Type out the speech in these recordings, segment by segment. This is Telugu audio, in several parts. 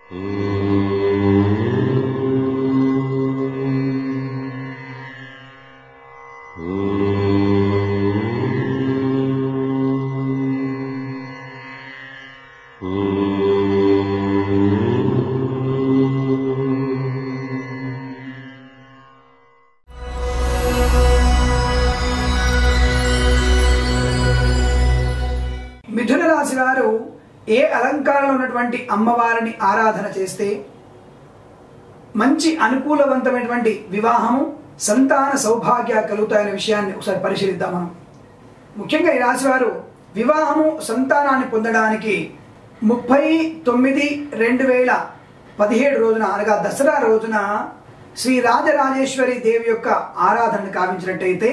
మిథున రాశి వారు ఏ అలంకారంలో ఉన్నటువంటి అమ్మవారిని ఆరాధన చేస్తే మంచి అనుకూలవంతమైనటువంటి వివాహము సంతాన సౌభాగ్య కలుగుతాయనే విషయాన్ని ఒకసారి పరిశీలిద్దాం మనం ముఖ్యంగా ఈ రాశి వారు వివాహము సంతానాన్ని పొందడానికి ముప్పై తొమ్మిది రెండు వేల పదిహేడు రోజున అనగా దసరా రోజున శ్రీ రాజరాజేశ్వరి దేవి యొక్క ఆరాధనను కావించినట్టయితే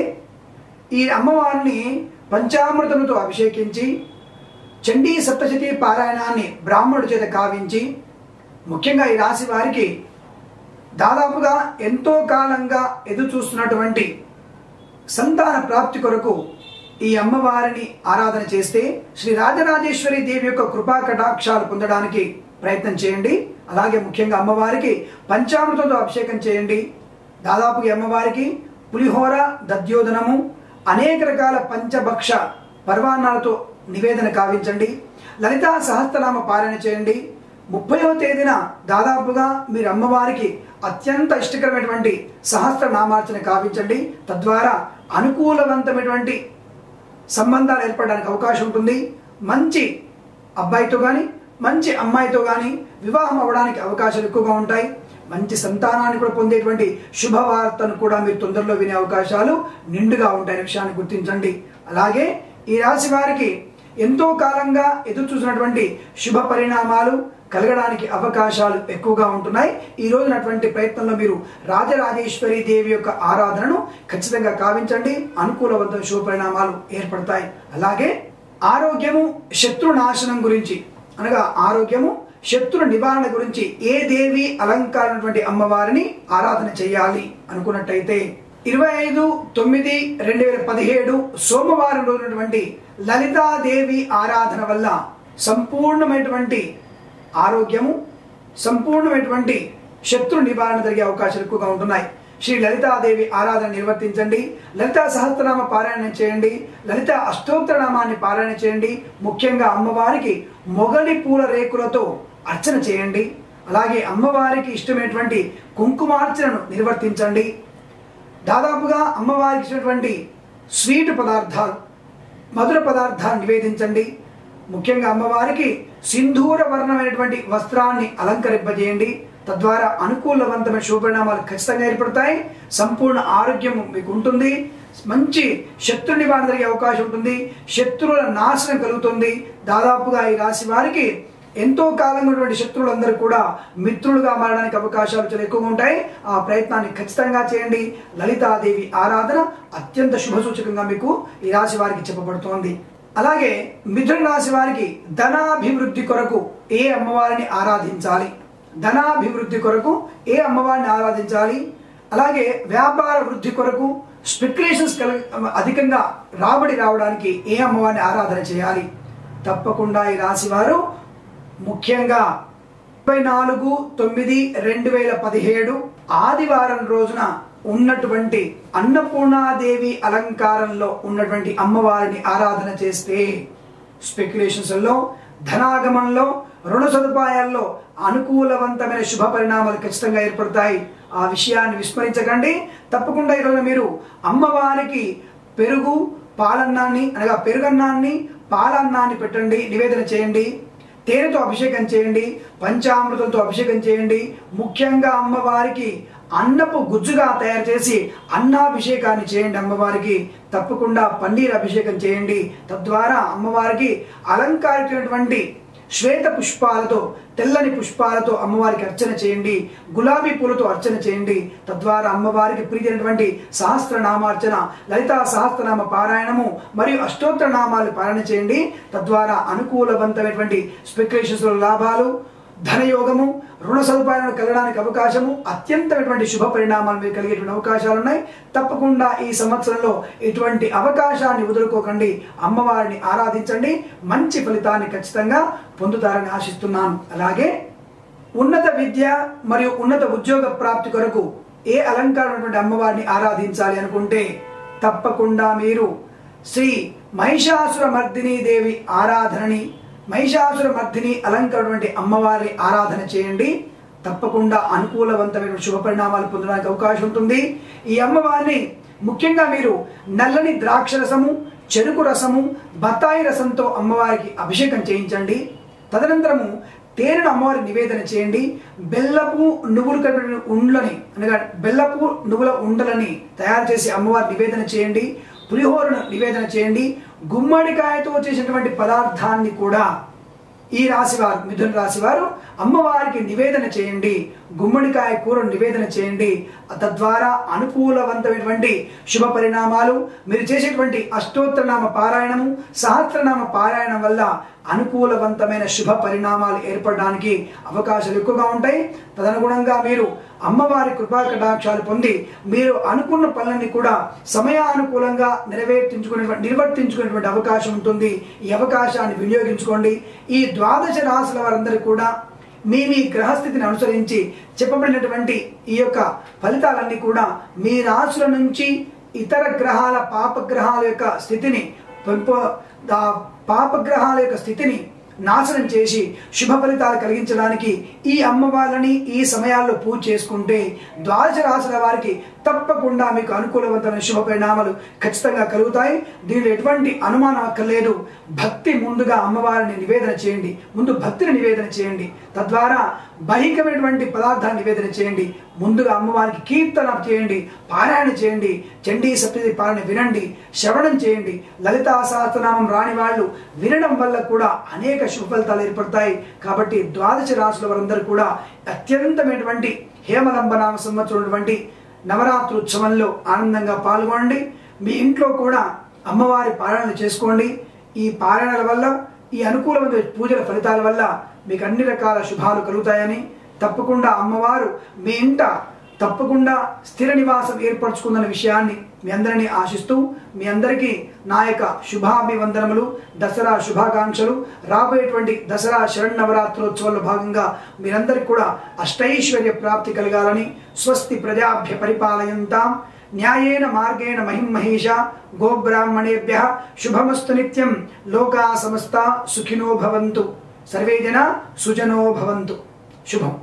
ఈ అమ్మవారిని పంచామృతముతో అభిషేకించి చండీ సప్తశతి పారాయణాన్ని బ్రాహ్మణుడి చేత కావించి ముఖ్యంగా ఈ రాశి వారికి దాదాపుగా ఎంతో కాలంగా ఎదురు చూస్తున్నటువంటి సంతాన ప్రాప్తి కొరకు ఈ అమ్మవారిని ఆరాధన చేస్తే శ్రీ రాజరాజేశ్వరి దేవి యొక్క కృపా కటాక్షాలు పొందడానికి ప్రయత్నం చేయండి అలాగే ముఖ్యంగా అమ్మవారికి పంచామృతంతో అభిషేకం చేయండి దాదాపు ఈ అమ్మవారికి పులిహోర దద్యోదనము అనేక రకాల పంచభక్ష పర్వాన్నాలతో నివేదన కావించండి లలితా సహస్రనామ పారాయణ చేయండి ముప్పైవ తేదీన దాదాపుగా మీరు అమ్మవారికి అత్యంత ఇష్టకరమైనటువంటి సహస్రనామార్చన కావించండి తద్వారా అనుకూలవంతమైనటువంటి సంబంధాలు ఏర్పడడానికి అవకాశం ఉంటుంది మంచి అబ్బాయితో కానీ మంచి అమ్మాయితో కానీ వివాహం అవ్వడానికి అవకాశాలు ఎక్కువగా ఉంటాయి మంచి సంతానాన్ని కూడా పొందేటువంటి శుభవార్తను కూడా మీరు తొందరలో వినే అవకాశాలు నిండుగా ఉంటాయనే విషయాన్ని గుర్తించండి అలాగే ఈ రాశి వారికి ఎంతో కాలంగా ఎదురు చూసినటువంటి శుభ పరిణామాలు కలగడానికి అవకాశాలు ఎక్కువగా ఉంటున్నాయి ఈ రోజునటువంటి ప్రయత్నంలో మీరు రాజరాజేశ్వరి దేవి యొక్క ఆరాధనను ఖచ్చితంగా కావించండి అనుకూలవంత శుభ పరిణామాలు ఏర్పడతాయి అలాగే ఆరోగ్యము శత్రు నాశనం గురించి అనగా ఆరోగ్యము శత్రు నివారణ గురించి ఏ దేవి అలంకారమైనటువంటి అమ్మవారిని ఆరాధన చేయాలి అనుకున్నట్టయితే ఇరవై ఐదు తొమ్మిది రెండు వేల పదిహేడు సోమవారం రోజునటువంటి లలితాదేవి ఆరాధన వల్ల సంపూర్ణమైనటువంటి ఆరోగ్యము సంపూర్ణమైనటువంటి శత్రు నివారణ జరిగే అవకాశాలు ఎక్కువగా ఉంటున్నాయి శ్రీ లలితాదేవి ఆరాధన నిర్వర్తించండి లలితా సహస్రనామ పారాయణ చేయండి లలిత అష్టోత్తరనామాన్ని పారాయణ చేయండి ముఖ్యంగా అమ్మవారికి మొగలి పూల రేకులతో అర్చన చేయండి అలాగే అమ్మవారికి ఇష్టమైనటువంటి కుంకుమార్చనను నిర్వర్తించండి దాదాపుగా అమ్మవారికి ఇచ్చినటువంటి స్వీట్ పదార్థాలు మధుర పదార్థాలు నివేదించండి ముఖ్యంగా అమ్మవారికి సింధూర వర్ణమైనటువంటి వస్త్రాన్ని అలంకరింపజేయండి తద్వారా అనుకూలవంతమైన శుభపరిణామాలు ఖచ్చితంగా ఏర్పడతాయి సంపూర్ణ ఆరోగ్యం మీకు ఉంటుంది మంచి శత్రు నివారణ జరిగే అవకాశం ఉంటుంది శత్రువుల నాశనం కలుగుతుంది దాదాపుగా ఈ రాశి వారికి ఎంతో కాలంగా ఉన్నటువంటి శత్రువులందరూ కూడా మిత్రులుగా మారడానికి అవకాశాలు చాలా ఎక్కువగా ఉంటాయి ఆ ప్రయత్నాన్ని ఖచ్చితంగా చేయండి లలితాదేవి ఆరాధన అత్యంత శుభసూచకంగా మీకు ఈ రాశి వారికి చెప్పబడుతోంది అలాగే మిథున రాశి వారికి ధనాభివృద్ధి కొరకు ఏ అమ్మవారిని ఆరాధించాలి ధనాభివృద్ధి కొరకు ఏ అమ్మవారిని ఆరాధించాలి అలాగే వ్యాపార వృద్ధి కొరకు స్పెక్యులేషన్స్ కల అధికంగా రాబడి రావడానికి ఏ అమ్మవారిని ఆరాధన చేయాలి తప్పకుండా ఈ రాశి వారు ముఖ్యంగా ముప్పై నాలుగు తొమ్మిది రెండు వేల పదిహేడు ఆదివారం రోజున ఉన్నటువంటి అన్నపూర్ణాదేవి అలంకారంలో ఉన్నటువంటి అమ్మవారిని ఆరాధన చేస్తే స్పెక్యులేషన్స్ లో ధనాగమంలో రుణ సదుపాయాల్లో అనుకూలవంతమైన శుభ పరిణామాలు ఖచ్చితంగా ఏర్పడతాయి ఆ విషయాన్ని విస్మరించకండి తప్పకుండా ఈరోజు మీరు అమ్మవారికి పెరుగు పాలన్నాన్ని అనగా పెరుగన్నాన్ని పాలన్నాన్ని పెట్టండి నివేదన చేయండి తేనెతో అభిషేకం చేయండి పంచామృతంతో అభిషేకం చేయండి ముఖ్యంగా అమ్మవారికి అన్నపు గుజ్జుగా తయారు చేసి అన్నాభిషేకాన్ని చేయండి అమ్మవారికి తప్పకుండా పన్నీర్ అభిషేకం చేయండి తద్వారా అమ్మవారికి అలంకారితమైనటువంటి శ్వేత పుష్పాలతో తెల్లని పుష్పాలతో అమ్మవారికి అర్చన చేయండి గులాబీ పూలతో అర్చన చేయండి తద్వారా అమ్మవారికి ప్రీతినటువంటి సహస్రనామార్చన లలితా సహస్రనామ పారాయణము మరియు అష్టోత్తర నామాలు పారాయణ చేయండి తద్వారా అనుకూలవంతమైనటువంటి స్పెక్యులేషన్స్ లాభాలు ధనయోగము రుణ సదుపాయాలను కలగడానికి అవకాశము అత్యంతమైనటువంటి శుభ పరిణామాలు మీకు కలిగేటువంటి అవకాశాలు ఉన్నాయి తప్పకుండా ఈ సంవత్సరంలో ఇటువంటి అవకాశాన్ని వదులుకోకండి అమ్మవారిని ఆరాధించండి మంచి ఫలితాన్ని ఖచ్చితంగా పొందుతారని ఆశిస్తున్నాను అలాగే ఉన్నత విద్య మరియు ఉన్నత ఉద్యోగ ప్రాప్తి కొరకు ఏ అలంకారమైనటువంటి అమ్మవారిని ఆరాధించాలి అనుకుంటే తప్పకుండా మీరు శ్రీ మహిషాసుర మర్దిని దేవి ఆరాధనని మహిషాసుర మర్దిని అలంకరటువంటి అమ్మవారిని ఆరాధన చేయండి తప్పకుండా అనుకూలవంతమైన శుభ పరిణామాలు పొందడానికి అవకాశం ఉంటుంది ఈ అమ్మవారిని ముఖ్యంగా మీరు నల్లని ద్రాక్ష రసము చెరుకు రసము బత్తాయి రసంతో అమ్మవారికి అభిషేకం చేయించండి తదనంతరము తేనెను అమ్మవారికి నివేదన చేయండి బెల్లపు నువ్వులు కలిపిన ఉండ్లని అనగా బెల్లపు నువ్వుల ఉండలని తయారు చేసి అమ్మవారి నివేదన చేయండి పులిహోరను నివేదన చేయండి గుమ్మడికాయతో చేసినటువంటి పదార్థాన్ని కూడా ఈ రాశివారు మిథున రాశివారు అమ్మవారికి నివేదన చేయండి గుమ్మడికాయ కూరను నివేదన చేయండి తద్వారా అనుకూలవంతమైనటువంటి శుభ పరిణామాలు మీరు చేసేటువంటి అష్టోత్తరనామ పారాయణము సహస్రనామ పారాయణం వల్ల అనుకూలవంతమైన శుభ పరిణామాలు ఏర్పడడానికి అవకాశాలు ఎక్కువగా ఉంటాయి తదనుగుణంగా మీరు అమ్మవారి కృపా కటాక్షాలు పొంది మీరు అనుకున్న పనులన్నీ కూడా సమయానుకూలంగా నెరవేర్తించుకునే నిర్వర్తించుకునేటువంటి అవకాశం ఉంటుంది ఈ అవకాశాన్ని వినియోగించుకోండి ఈ ద్వాదశ రాశుల వారందరూ కూడా మీ మీ గ్రహస్థితిని అనుసరించి చెప్పబడినటువంటి ఈ యొక్క ఫలితాలన్నీ కూడా మీ రాశుల నుంచి ఇతర గ్రహాల పాపగ్రహాల యొక్క స్థితిని పెంప ఆ పాపగ్రహాల యొక్క స్థితిని నాశనం చేసి శుభ ఫలితాలు కలిగించడానికి ఈ అమ్మవారిని ఈ సమయాల్లో పూజ చేసుకుంటే ద్వాదశ రాశుల వారికి తప్పకుండా మీకు అనుకూలవంతమైన శుభ పరిణామాలు ఖచ్చితంగా కలుగుతాయి దీనిలో ఎటువంటి అనుమానం అక్కర్లేదు భక్తి ముందుగా అమ్మవారిని నివేదన చేయండి ముందు భక్తిని నివేదన చేయండి తద్వారా బహికమైనటువంటి పదార్థాన్ని నివేదన చేయండి ముందుగా అమ్మవారికి కీర్తన చేయండి పారాయణ చేయండి చండీ సప్తతి పాలన వినండి శ్రవణం చేయండి లలితా సహస్రనామం రాని వాళ్ళు వినడం వల్ల కూడా అనేక శుభ ఫలితాలు ఏర్పడతాయి కాబట్టి ద్వాదశ రాశుల వారందరూ కూడా అత్యంతమైనటువంటి హేమలంబనామ సంవత్సరం నవరాత్రి ఉత్సవంలో ఆనందంగా పాల్గొనండి మీ ఇంట్లో కూడా అమ్మవారి పారాయణలు చేసుకోండి ఈ పారాయణల వల్ల ఈ అనుకూలమైన పూజల ఫలితాల వల్ల మీకు అన్ని రకాల శుభాలు కలుగుతాయని తప్పకుండా అమ్మవారు మీ ఇంట తప్పకుండా స్థిర నివాసం ఏర్పరచుకుందన్న విషయాన్ని మీ అందరినీ ఆశిస్తూ మీ అందరికీ నా యొక్క శుభాభివందనములు దసరా శుభాకాంక్షలు రాబోయేటువంటి దసరా శరణవరాత్రోత్సవంలో భాగంగా మీరందరికీ కూడా అష్టైశ్వర్య ప్రాప్తి కలగాలని స్వస్తి ప్రజాభ్య పరిపాలయంతాం న్యాయేన మార్గేణ మహిమహేష గోబ్రాహ్మణేభ్య శుభమస్తు నిత్యం లోకా సమస్త సుఖినో భవంతు సర్వే జన సుజనో భవంతు శుభం